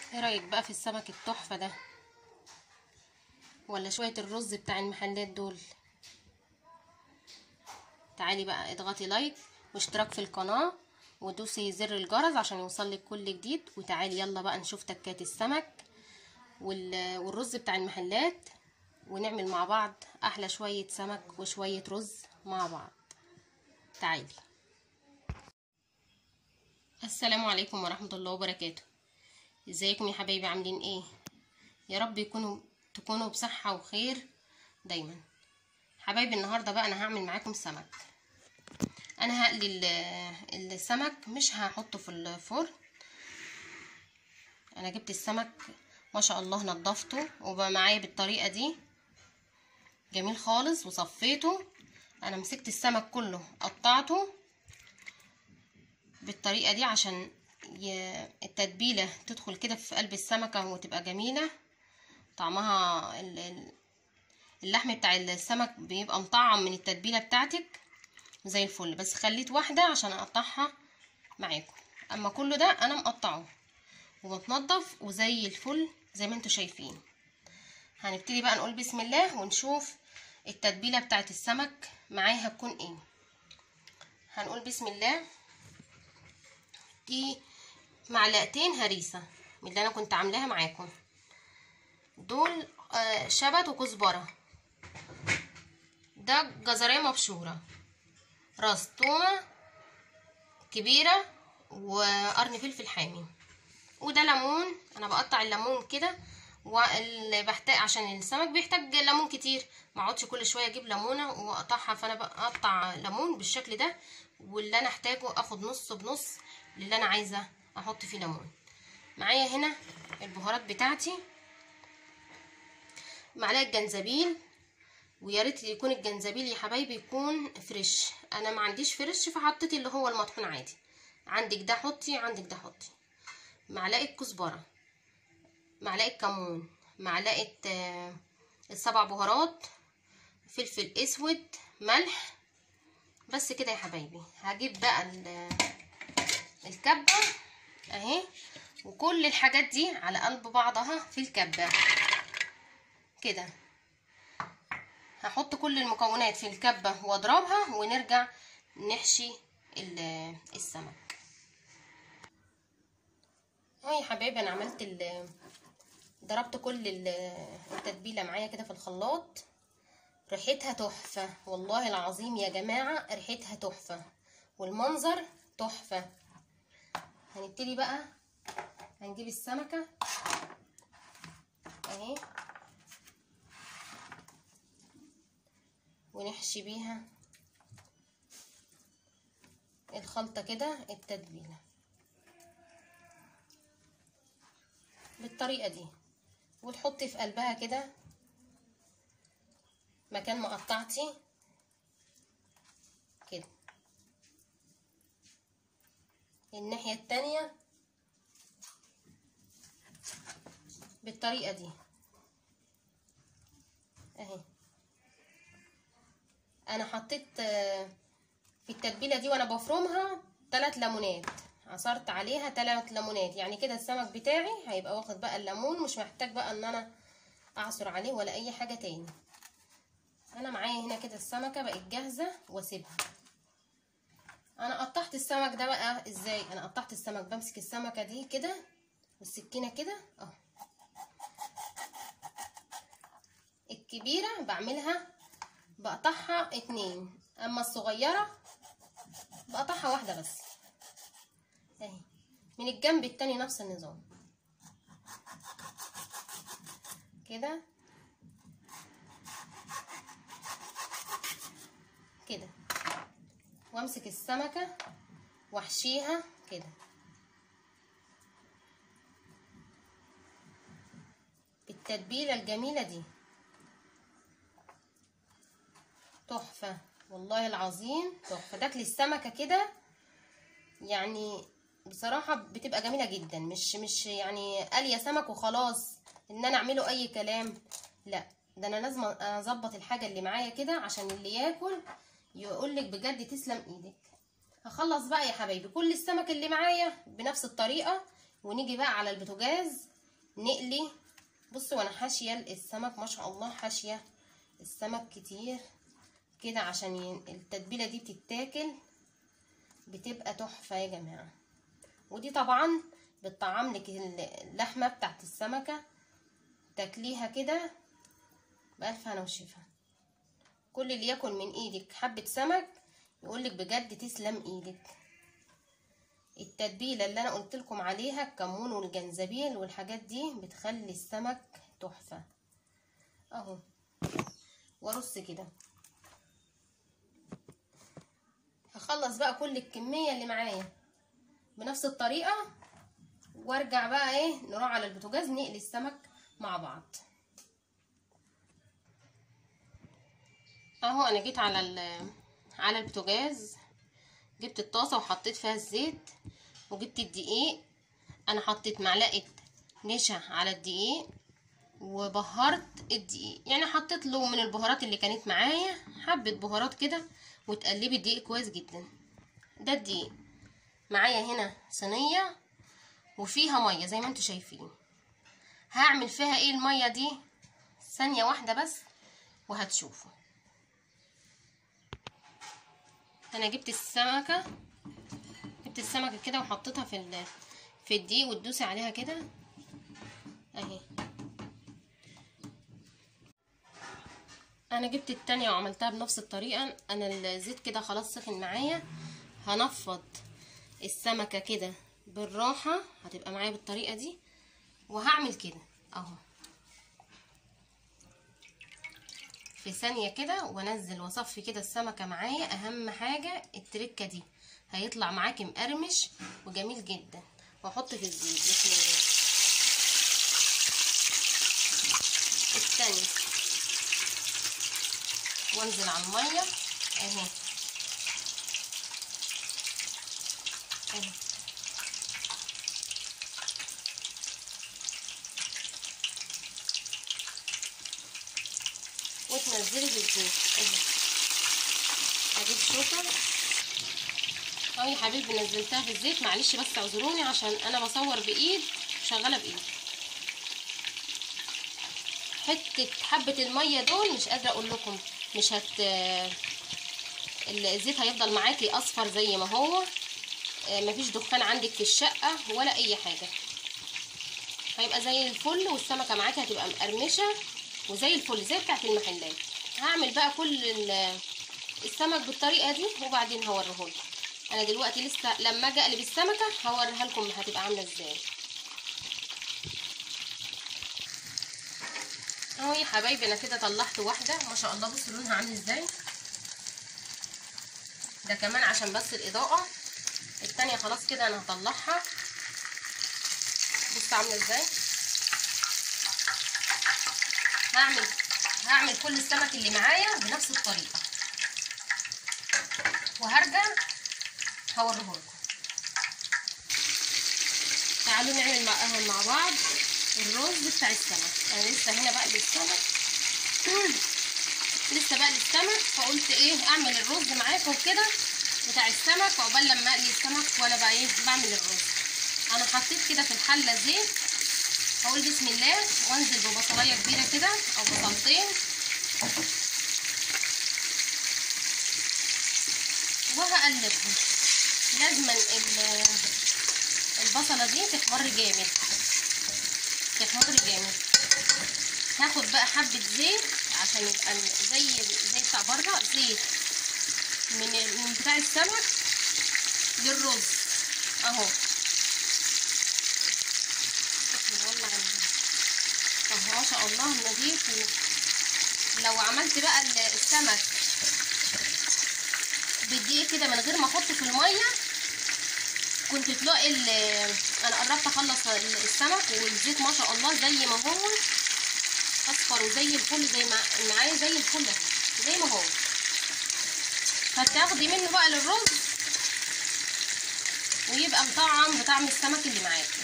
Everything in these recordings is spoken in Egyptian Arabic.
ايه رايك بقى في السمك التحفه ده ولا شويه الرز بتاع المحلات دول تعالي بقى اضغطي لايك واشتراك في القناه ودوسي زر الجرس عشان يوصلك كل جديد وتعالي يلا بقى نشوف تكات السمك وال- والرز بتاع المحلات ونعمل مع بعض احلى شويه سمك وشويه رز مع بعض تعالي السلام عليكم ورحمه الله وبركاته ازيكم يا حبايبي عاملين ايه يا رب يكونوا تكونوا بصحه وخير دايما حبايبي النهارده بقى انا هعمل معاكم سمك انا هقلي ال- السمك مش هحطه في الفرن انا جبت السمك ما شاء الله نضفته وبقى معايا بالطريقه دي جميل خالص وصفيته انا مسكت السمك كله قطعته بالطريقه دي عشان ي- التتبيله تدخل كده في قلب السمكه وتبقى جميله طعمها ال- ال- اللحم بتاع السمك بيبقى مطعم من التتبيله بتاعتك زي الفل بس خليت واحده عشان اقطعها معاكم اما كله ده انا مقطعه ومتنضف وزي الفل زي ما انتوا شايفين هنبتدي بقى نقول بسم الله ونشوف التتبيله بتاعت السمك معاها هتكون ايه هنقول بسم الله دي معلقتين هريسه من اللي انا كنت عاملاها معاكم دول آه، شبت وكزبره ده جزرية مبشورة راس تومة كبيرة وقرن فلفل حامي وده ليمون انا بقطع الليمون كده واللي بحتاج عشان السمك بيحتاج ليمون كتير ما اقعدش كل شويه اجيب ليمونه واقطعها فانا بقطع ليمون بالشكل ده واللي انا احتاجه اخد نص بنص للي انا عايزه احط فيه ليمون معايا هنا البهارات بتاعتي معلقه جنزبيل ويا ريت يكون الجنزبيل يا حبايبي يكون فريش انا ما عنديش فريش فحطيت اللي هو المطحون عادي عندك ده حطي عندك ده حطي معلقه كزبره معلقه كمون معلقه آه، السبع بهارات فلفل اسود ملح بس كده يا حبايبي هجيب بقى ال- الكبه اهي وكل الحاجات دي على قلب بعضها في الكبه كده هحط كل المكونات في الكبة واضربها ونرجع نحشي ال- السمك اهو يا حبايبي انا عملت ال ضربت كل ال- التتبيلة معايا كده في الخلاط ريحتها تحفة والله العظيم يا جماعة ريحتها تحفة والمنظر تحفة هنبتدي بقى هنجيب السمكة اهي ونحشي بيها الخلطة كده التتبيلة بالطريقة دي وتحطي في قلبها كده مكان ما قطعتي كده الناحية التانية بالطريقة دي اهي انا حطيت آه، في التتبيله دي وانا بفرمها ثلاث ليمونات عصرت عليها ثلاث ليمونات يعني كده السمك بتاعي هيبقى واخد بقى الليمون مش محتاج بقى ان انا اعصر عليه ولا اي حاجه تاني انا معايا هنا كده السمكه بقت جاهزه واسيبها انا قطعت السمك ده بقى ازاي انا قطعت السمك بمسك السمكه دي كده والسكينه كده اهو الكبيره بعملها بقطعها اتنين اما الصغيرة بقطعها واحدة بس اهي من الجنب التاني نفس النظام كده كده وامسك السمكة واحشيها كده بالتتبيلة الجميلة دي تحفة والله العظيم تحفة تاكلي السمكة كده يعني بصراحة بتبقى جميلة جدا مش مش يعني قالية سمك وخلاص ان انا اعمله اي كلام لا ده انا لازم اظبط الحاجة اللي معايا كده عشان اللي ياكل يقولك بجد تسلم ايدك هخلص بقى يا حبايبي كل السمك اللي معايا بنفس الطريقة ونيجي بقى على البوتاجاز نقلي بصوا وانا حاشيه السمك ما شاء الله حاشيه السمك كتير كده عشان ين- التتبيله دي بتتاكل بتبقى تحفه يا جماعه ودي طبعا بتطعم لك اللحمه بتاعت السمكه تاكليها كده بألف هنا وشفا كل اللي ياكل من ايدك حبه سمك يقولك بجد تسلم ايدك التتبيله اللي انا قلت لكم عليها الكمون والجنزبيل والحاجات دي بتخلي السمك تحفه اهو وارص كده هخلص بقى كل الكميه اللي معايا بنفس الطريقه وارجع بقى ايه نروح على البوتاجاز نقلي السمك مع بعض اهو انا جيت على ال- على البوتاجاز جبت الطاسه وحطيت فيها الزيت وجبت الدقيق انا حطيت معلقه نشا على الدقيق وبهرت الدقيق يعني حطيت له من البهارات اللي كانت معايا حبه بهارات كده وتقلبي الدقيق كويس جدا ده الدقيق معايا هنا صينيه وفيها ميه زي ما انتوا شايفين هعمل فيها ايه الميه دي ثانيه واحده بس وهتشوفوا انا جبت السمكه جبت السمكه كده وحطيتها في ال... في الدقيق وتدوسي عليها كده اهي انا جبت التانية وعملتها بنفس الطريقة انا الزيت كده خلاص سخن معايا هنفض السمكة كده بالراحة هتبقى معايا بالطريقة دي وهعمل كده اهو في ثانية كده وانزل واصفي كده السمكة معايا اهم حاجة التركة دي هيطلع معاكي مقرمش وجميل جدا واحط في الزيت بسم الله الثانية وانزل على المية اهي اهي وتنزلي في الزيت اهي هجيب شوكة اهو يا حبيبي نزلتها في الزيت معلش بس اعذروني عشان انا بصور بايد شغالة بايد حتة حبة المية دول مش قادرة اقول لكم مش هت الزيت هيفضل معاكي اصفر زي ما هو مفيش دخان عندك في الشقة ولا اي حاجة هيبقى زي الفل والسمكة معاكي هتبقى مقرمشة وزي الفل زي بتاعت المحلات هعمل بقى كل السمك بالطريقة دي وبعدين هوريهولكم انا دلوقتي لسه لما اجي اقلب السمكة هوريها لكم هتبقى عاملة ازاي اهو يا حبايبي انا كده طلعت واحده ما شاء الله بصوا لونها عامل ازاي ده كمان عشان بس الاضاءه التانية خلاص كده انا هطلعها بصوا عامله ازاي هعمل هعمل كل السمك اللي معايا بنفس الطريقه وهرجع هوريهولكم تعالوا نعمل مع مع بعض الرز بتاع السمك انا لسه هنا بقلي السمك لسه بقلي السمك فقلت ايه اعمل الرز معاكم كده بتاع السمك عقبال لما اقلي السمك وانا بقى ايه بعمل الرز انا حطيت كده في الحله زيت هقول بسم الله وانزل ببصلايه كبيره كده او بصلتين وهقلبهم لازما البصله دي تحمر جامد تحمر جامد هاخد بقى حبة زيت عشان يبقى زي زي بتاع بره زيت من من بتاع السمك للرز اهو اهو ما شاء الله نضيف لو عملت بقى السمك بالدقيق كده من غير ما احطه في الميه كنت تلاقي انا قربت اخلص السمك والزيت ما شاء الله زي ما هو اصفر وزي الفل زي ما معايا زي الفل زي ما هو هتاخدي منه بقى للرز ويبقى مطعم بطعم السمك اللي معاكي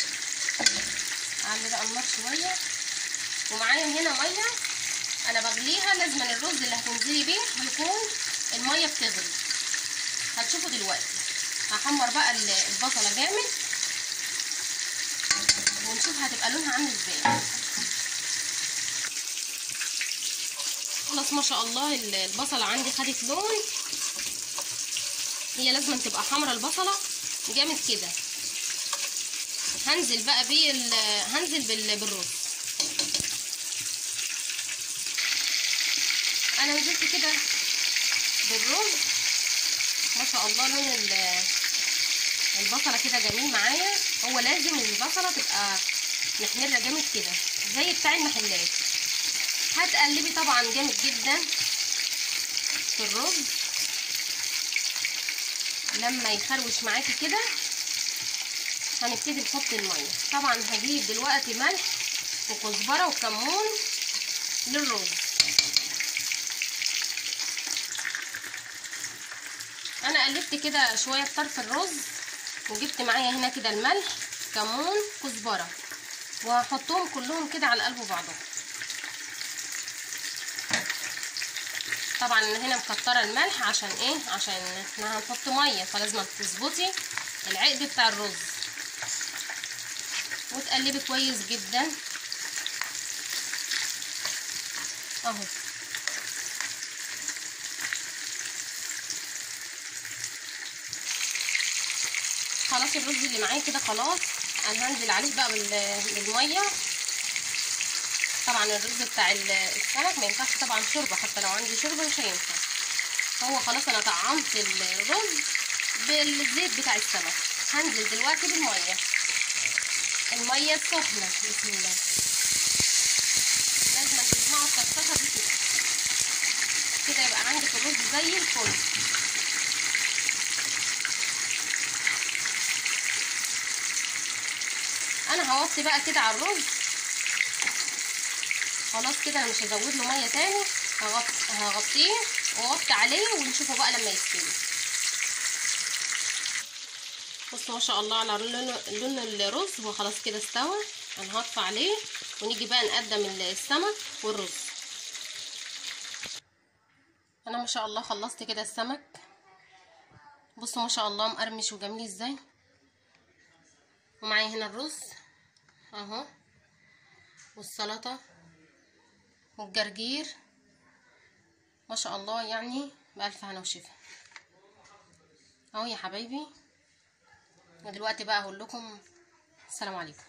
اعلي بقى النار شويه ومعايا هنا ميه انا بغليها لازم الرز اللي هتنزلي بيه يكون الميه بتغلي هتشوفوا دلوقتي هحمر بقى البصله جامد ونشوف هتبقى هيبقى لونها عامل ازاي خلاص ما شاء الله البصله عندي خدت لون هي لازم تبقى حمرا البصله جامد كده هنزل بقى بال هنزل بال... بالرز انا نزلت كده بالرز ما شاء الله لون ال... البصله كده جميل معايا هو لازم البصله تبقى محمره جامد كده زي بتاع المحلات هتقلبي طبعا جامد جدا في الرز لما يخروش معاكي كده هنبتدي نحط الميه طبعا هجيب دلوقتي ملح وكزبره وكمون للرز انا قلبت كده شويه في طرف الرز وجبت معايا هنا كده الملح كمون كزبره وهحطهم كلهم كده على قلب بعضهم طبعا هنا مكتره الملح عشان ايه عشان احنا هنحط ميه فلازم تظبطي العقد بتاع الرز وتقلبي كويس جدا اهو خلاص الرز اللي معايا كده خلاص انا هنزل عليه بقى بالميه طبعا الرز بتاع السمك ما ينفعش طبعا شوربه حتى لو عندي شوربه مش هينفع هو خلاص انا طعمت الرز بالزيت بتاع السمك هنزل دلوقتي بالميه الميه السخنه بسم الله لازم تسمعوا الطشطشه دي كده كده يبقى عندك الرز زي الفل انا هوطي بقى كده على الرز خلاص كده انا مش هزود له ميه تاني هغطي هغطيه واوطي عليه ونشوفه بقى لما يستوي بصوا ما شاء الله على لون الرز هو خلاص كده استوى انا هطفي عليه ونيجي بقى نقدم السمك والرز انا ما شاء الله خلصت كده السمك بصوا ما شاء الله مقرمش وجميل ازاي ومعايا هنا الرز اهو والسلطه والجرجير ما شاء الله يعني بألف هنا وشفا اهو يا حبايبي ودلوقتي بقى هقول لكم السلام عليكم